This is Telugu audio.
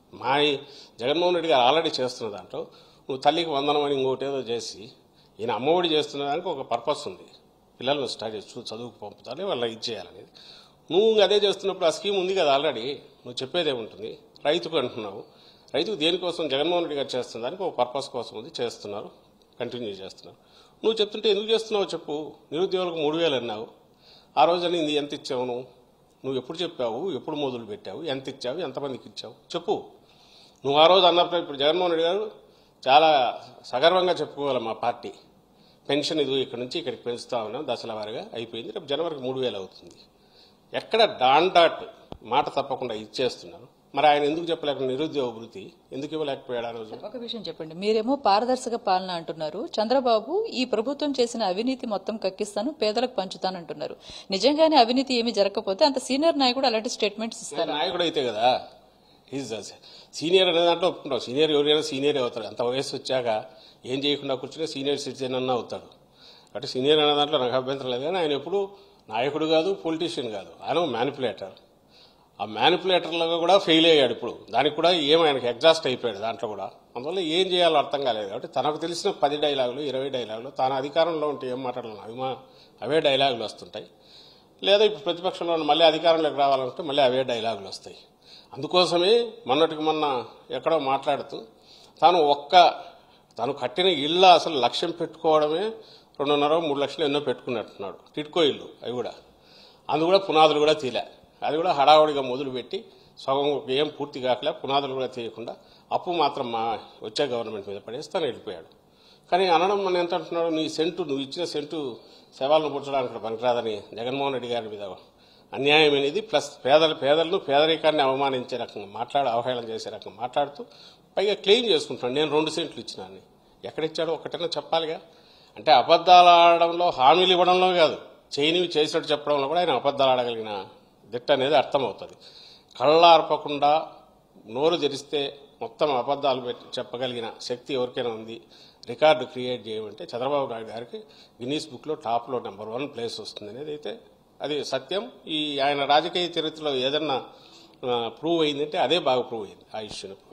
మా ఈ జగన్మోహన్ రెడ్డి గారు ఆల్రెడీ చేస్తున్న దాంట్లో నువ్వు తల్లికి వందనం అని ఇంకోటి ఏదో చేసి ఈయన అమ్మఒడి చేస్తున్న దానికి ఒక పర్పస్ ఉంది పిల్లలు స్టడీ చూ చదువుకు పంపుతారు వాళ్ళ ఇది చేయాలనేది నువ్వు అదే చేస్తున్నప్పుడు ఆ స్కీమ్ ఉంది కదా ఆల్రెడీ నువ్వు చెప్పేదే ఉంటుంది రైతుకు అంటున్నావు రైతుకు దేనికోసం జగన్మోహన్ రెడ్డి గారు చేస్తున్న దానికి ఒక పర్పస్ కోసం ఉంది చేస్తున్నారు కంటిన్యూ చేస్తున్నారు నువ్వు చెప్తుంటే ఎందుకు చేస్తున్నావు చెప్పు నిరుద్యోగులకు మూడు వేలు అన్నావు ఆ రోజు అనింది ఎంత ఇచ్చావు నువ్వు నువ్వు ఎప్పుడు చెప్పావు ఎప్పుడు మొదలు పెట్టావు ఎంత ఇచ్చావు ఎంతమందికి ఇచ్చావు చెప్పు నువ్వు ఆ రోజు అన్నప్పుడు ఇప్పుడు జగన్మోహన్ రెడ్డి గారు చాలా సగర్వంగా చెప్పుకోవాలి మా పార్టీ పెన్షన్ ఇది ఇక్కడ నుంచి ఇక్కడికి పెంచుతా ఉన్నాం దశల వారీగా అయిపోయింది రేపు జనవరికి మూడు వేలు అవుతుంది ఎక్కడ డాన్ డాట్ మాట తప్పకుండా ఇచ్చేస్తున్నారు మరి ఆయన ఎందుకు చెప్పలేక నిరుద్యోగ వృత్తి ఎందుకు ఇవ్వలేకపోయాడు ఆ రోజు ఒక విషయం చెప్పండి మీరేమో పారదర్శక పాలన అంటున్నారు చంద్రబాబు ఈ ప్రభుత్వం చేసిన అవినీతి మొత్తం కక్కిస్తాను పేదలకు పంచుతానంటున్నారు నిజంగానే అవినీతి ఏమీ జరగకపోతే అంత సీనియర్ నాయకుడు అలాంటి స్టేట్మెంట్స్ ఇస్తారు నాయకుడు అయితే కదా ఈజ్ సీనియర్ అనే దాంట్లో ఒప్పుకుంటాం సీనియర్ ఎవరైనా సీనియర్ అవుతాడు అంత వయసు వచ్చాక ఏం చేయకుండా కూర్చుంటే సీనియర్ సిటిజన్ అన్న అవుతాడు కాబట్టి సీనియర్ అనే దాంట్లో నాకు అభ్యంతరం లేదు కానీ ఆయన ఎప్పుడు నాయకుడు కాదు పొలిటీషియన్ కాదు ఆయన మ్యానిపులేటర్ ఆ మ్యానిపులేటర్లో కూడా ఫెయిల్ అయ్యాడు ఇప్పుడు దానికి కూడా ఏం ఆయనకి ఎగ్జాస్ట్ అయిపోయాడు దాంట్లో కూడా అందువల్ల ఏం చేయాలో అర్థం కాలేదు కాబట్టి తనకు తెలిసిన పది డైలాగులు ఇరవై డైలాగులు తాను అధికారంలో ఉంటే ఏం మాట్లాడాలి అవి మా అవే డైలాగులు వస్తుంటాయి లేదా ఇప్పుడు ప్రతిపక్షంలో ఉన్న మళ్ళీ అధికారంలోకి రావాలంటే మళ్ళీ అవే డైలాగులు వస్తాయి అందుకోసమే మొన్నటికి మొన్న ఎక్కడో మాట్లాడుతూ తాను ఒక్క తాను కట్టిన ఇళ్ళ అసలు లక్ష్యం పెట్టుకోవడమే రెండున్నర మూడు లక్షలు ఎన్నో పెట్టుకున్నట్టున్నాడు టిట్కో ఇల్లు అవి కూడా అందు కూడా పునాదులు కూడా తీలే అది కూడా హడావుడిగా మొదలుపెట్టి సగం ఏం పూర్తి కాకలే పునాదులు కూడా తీయకుండా అప్పు మాత్రం మా వచ్చే గవర్నమెంట్ మీద పడేసి తను వెళ్ళిపోయాడు కానీ అనడం మన ఎంత అంటున్నాడు నీ సెంటు నువ్వు ఇచ్చిన సెంటు శవాలను పుచ్చడానికి పనికిరాదని జగన్మోహన్ రెడ్డి గారి మీద అన్యాయం అనేది ప్లస్ పేదల పేదలను పేదరికాన్ని అవమానించే రకంగా మాట్లాడి అవహేళన చేసే రకంగా మాట్లాడుతూ పైగా క్లెయిమ్ చేసుకుంటున్నాడు నేను రెండు సెంట్లు ఇచ్చినాన్ని ఎక్కడిచ్చాడో ఒకటైనా చెప్పాలిగా అంటే అబద్ధాలు ఆడడంలో హామీలు ఇవ్వడంలో కాదు చేయనివి చేసినట్టు చెప్పడంలో కూడా ఆయన అబద్ధాలు ఆడగలిగిన దిట్ట అనేది అర్థమవుతుంది కళ్ళార్పకుండా నోరు తెరిస్తే మొత్తం అబద్ధాలు పెట్టి చెప్పగలిగిన శక్తి ఎవరికైనా ఉంది రికార్డు క్రియేట్ చేయమంటే చంద్రబాబు నాయుడు గారికి గిన్నీస్ బుక్లో టాప్లో నెంబర్ వన్ ప్లేస్ వస్తుంది అనేది అయితే అది సత్యం ఈ ఆయన రాజకీయ చరిత్రలో ఏదన్నా ప్రూవ్ అయిందంటే అదే బాగా ప్రూవ్ అయింది ఆ ఇష్యూని